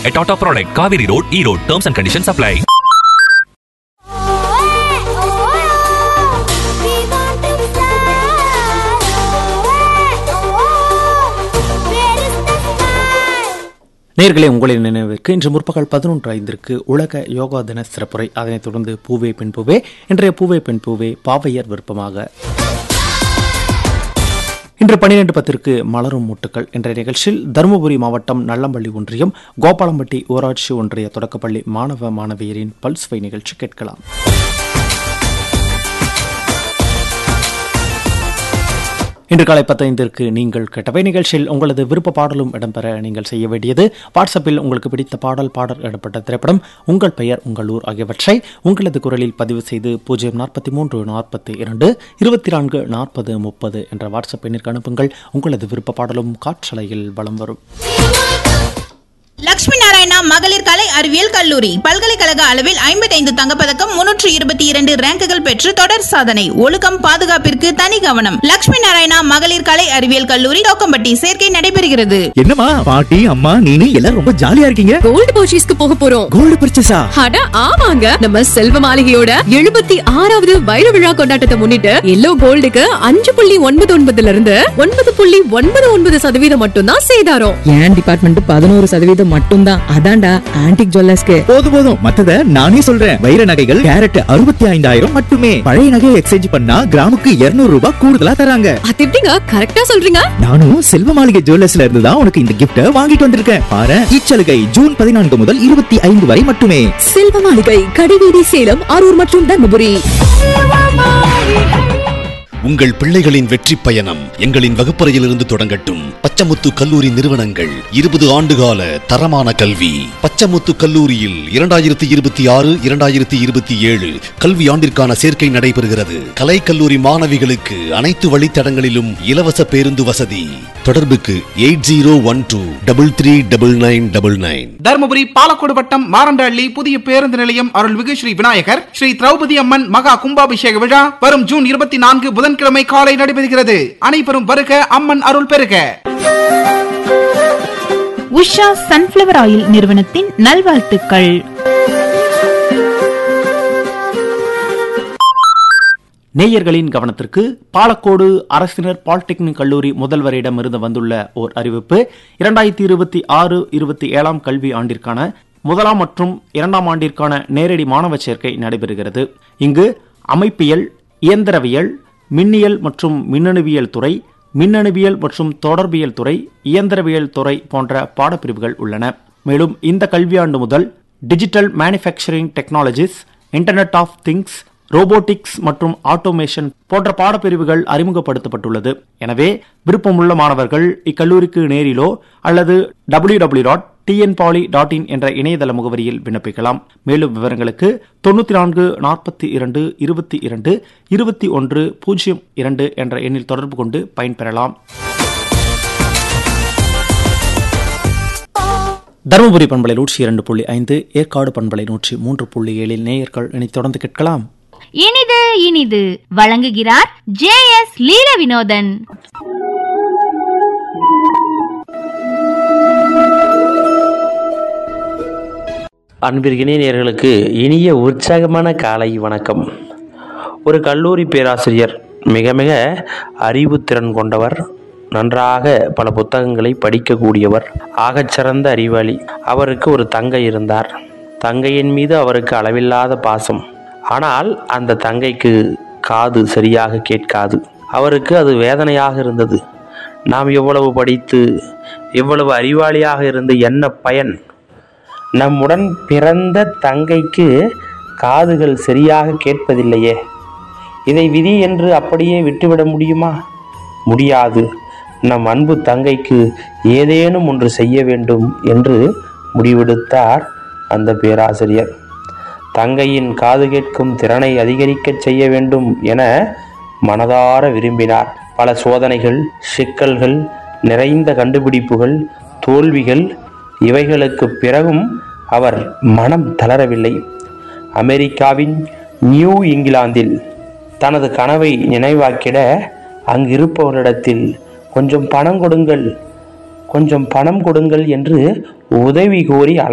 A Tata product, Kaveri Road, Erode. Terms and conditions apply. நேர்களே உங்களின் நினைவிற்கு இன்று முற்பகல் பதினொன்று ஐந்திற்கு உலக யோகா தின சிறப்புரை அதனைத் தொடர்ந்து பூவே பெண் பூவே இன்றைய பூவே பெண் பூவே பாவையர் விருப்பமாக இன்று பன்னிரண்டு பத்திற்கு மலரும் முட்டுக்கள் என்ற நிகழ்ச்சியில் தருமபுரி மாவட்டம் நல்லம்பள்ளி ஒன்றியம் கோபாலம்பட்டி ஊராட்சி ஒன்றிய தொடக்கப்பள்ளி மாணவ மாணவியரின் பல்ஸ்வை நிகழ்ச்சி கேட்கலாம் இன்று காலை பத்தைந்திற்கு நீங்கள் கேட்டவை நிகழ்ச்சியில் உங்களது விருப்ப பாடலும் இடம்பெற நீங்கள் செய்ய வேண்டியது வாட்ஸ்அப்பில் உங்களுக்கு பிடித்த பாடல் பாடல் இடப்பட்ட திரைப்படம் உங்கள் பெயர் உங்கள் ஊர் ஆகியவற்றை உங்களது குரலில் பதிவு செய்து பூஜ்ஜியம் நாற்பத்தி மூன்று நாற்பத்தி இரண்டு இருபத்தி நான்கு நாற்பது முப்பது என்ற வாட்ஸ்அப் எண்ணிற்கு அனுப்புங்கள் உங்களது விருப்ப பாடலும் காற்றலையில் வலம் வரும் லட்சுமி நாராயணா மகளிர் கலை அறிவியல் கல்லூரி பல்கலைக்கழக அளவில் ஐம்பத்தைந்து தங்கப்பதக்கம் முன்னூற்று இருபத்தி இரண்டு ரேங்குகள் பெற்று தொடர் சாதனை ஒழுக்கம் பாதுகாப்பிற்கு தனி கவனம் லட்சுமி நாராயணா மகளிர் கலை அறிவியல் கல்லூரி தோக்கம்பட்டி சேர்க்கை நடைபெறுகிறது என்னம்மா பாட்டி அம்மா நீனு எல்லாரும் ரொம்ப ஜாலியா இருக்கீங்க கோல்டு பர்ச்சேஸ்க்கு போக போறோம் கோல்டு பர்ச்சேஸா அட ஆமாங்க நம்ம செல்வ மாளிகையோட எழுபத்தி ஆறாவது வைர விழா கொண்டாட்டத்தை முன்னிட்டு எல்லோ கோல்டுக்கு அஞ்சு புள்ளி ஒன்பது ஒன்பதுல இருந்து ஒன்பது புள்ளி ஒன்பது ஒன்பது சதவீதம் மட்டும்தான் சேதாரம் என் டிபார்ட்மெண்ட் பதினோரு சதவீதம் மட்டும்தான் அதான்டா ஆன்டிக் ஜுவல்லர்ஸ்க்கு போதும் போதும் மத்தத நானே சொல்றேன் வைர நகைகள் கேரட் அறுபத்தி ஐந்தாயிரம் மட்டுமே பழைய நகையை எக்ஸ்சேஞ்ச் பண்ணா கிராமுக்கு 200 ரூபாய் கூடுதலா தராங்க அது எப்படிங்க கரெக்டா சொல்றீங்க நானும் செல்வ மாளிகை ஜுவல்லர்ஸ்ல இருந்து தான் உனக்கு இந்த கிஃப்ட வாங்கிட்டு வந்திருக்கேன் பாரு இச்சலுகை ஜூன் பதினான்கு முதல் இருபத்தி ஐந்து வரை மட்டுமே செல்வ மாளிகை கடிவீதி சேலம் அரூர் மற்றும் தர்மபுரி உங்கள் பிள்ளைகளின் வெற்றி பயணம் எங்களின் வகுப்பறையிலிருந்து தொடங்கட்டும் பச்சமுத்து கல்லூரி நிறுவனங்கள் இருபது ஆண்டுகால தரமான கல்வி பச்சமுத்து கல்லூரியில் இரண்டாயிரத்தி இருபத்தி ஆறு இரண்டாயிரத்தி இருபத்தி ஏழு கல்வி ஆண்டிற்கான சேர்க்கை நடைபெறுகிறது கலை கல்லூரி மாணவிகளுக்கு அனைத்து வழித்தடங்களிலும் இலவச பேருந்து வசதி தொடர்புக்கு eight zero one two double three double nine double nine Dharmapuri Palacode வட்டம் மாரண்டஹள்ளி புதிய பேருந்து நிலையம் அருள்மிகு ஸ்ரீ விநாயகர் ஸ்ரீ திரௌபதி அம்மன் மகா கும்பாபிஷேக விழா வரும் ஜூன் இருபத்தி நான்கு புதன்கிழமை காலை நடைபெறுகிறது அனைவரும் வருக அம்மன் அருள் பெறுக உஷா சன்ஃபிளவர் ஆயில் நிறுவனத்தின் நல்வாழ்த்துக்கள் நேயர்களின் கவனத்திற்கு பாலக்கோடு அரசினர் பாலிடெக்னிக் கல்லூரி முதல்வரிடமிருந்து வந்துள்ள ஓர் அறிவிப்பு இரண்டாயிரத்தி இருபத்தி ஆறு இருபத்தி ஏழாம் கல்வி ஆண்டிற்கான முதலாம் மற்றும் இரண்டாம் ஆண்டிற்கான நேரடி மாணவ சேர்க்கை நடைபெறுகிறது இங்கு அமைப்பியல் இயந்திரவியல் மின்னியல் மற்றும் மின்னணுவியல் துறை மின்னணுவியல் மற்றும் தொடர்பியல் துறை இயந்திரவியல் துறை போன்ற பாடப்பிரிவுகள் உள்ளன மேலும் இந்த கல்வியாண்டு முதல் digital manufacturing technologies internet of things robotics மற்றும் ஆட்டோமேஷன் போன்ற பாடப்பிரிவுகள் அறிமுகப்படுத்தப்பட்டுள்ளது எனவே விருப்பமுள்ள மாணவர்கள் இக்கல்லூரிக்கு நேரிலோ அல்லது W W dot TN poly dot in என்ற இணையதள முகவரியில் விண்ணப்பிக்கலாம் மேலும் விவரங்களுக்கு தொண்ணூற்றி நான்கு நாற்பத்தி இரண்டு இருபத்தி இரண்டு இருபத்தி ஒன்று பூஜ்ஜியம் இரண்டு என்ற எண்ணில் தொடர்பு கொண்டு பயன்பெறலாம் தருமபுரி பண்பலை நூற்றி இரண்டு புள்ளி ஐந்து ஏற்காடு பண்பலை நூற்றி மூன்று புள்ளி ஏழில் நேயர்கள் இனி தொடர்ந்து கேட்கலாம் இனிது இனிது வழங்குகிறார் ஜே எஸ் லீல வினோதன் அன்பிற்கினிய நேயர்களுக்கு இனிய உற்சாகமான காலை வணக்கம் ஒரு கல்லூரி பேராசிரியர் மிக மிக அறிவுத்திறன் கொண்டவர் நன்றாக பல புத்தகங்களை படிக்கக்கூடியவர் ஆகச்சிறந்த அறிவாளி அவருக்கு ஒரு தங்கை இருந்தார் தங்கையின் மீது அவருக்கு அளவில்லாத பாசம் ஆனால் அந்த தங்கைக்கு காது சரியாக கேட்காது அவருக்கு அது வேதனையாக இருந்தது நாம் எவ்வளவு படித்து எவ்வளவு அறிவாளியாக இருந்து என்ன பயன் நம்முடன் பிறந்த தங்கைக்கு காதுகள் சரியாக கேட்பதில்லையே இதை விதி என்று அப்படியே விட்டுவிட முடியுமா முடியாது நம் அன்பு தங்கைக்கு ஏதேனும் ஒன்று செய்ய வேண்டும் என்று முடிவெடுத்தார் அந்த பேராசிரியர் தங்கையின் காது கேட்கும் திறனை அதிகரிக்கச் செய்ய வேண்டும் என மனதார விரும்பினார் பல சோதனைகள் சிக்கல்கள் நிறைந்த கண்டுபிடிப்புகள் தோல்விகள் இவைகளுக்கு பிறகும் அவர் மனம் தளரவில்லை அமெரிக்காவின் நியூ இங்கிலாந்தில் தனது கனவை நினைவாக்கிட அங்கிருப்பவரிடத்தில் கொஞ்சம் பணம் கொடுங்கள் கொஞ்சம் பணம் கொடுங்கள் என்று உதவி கோரி அலை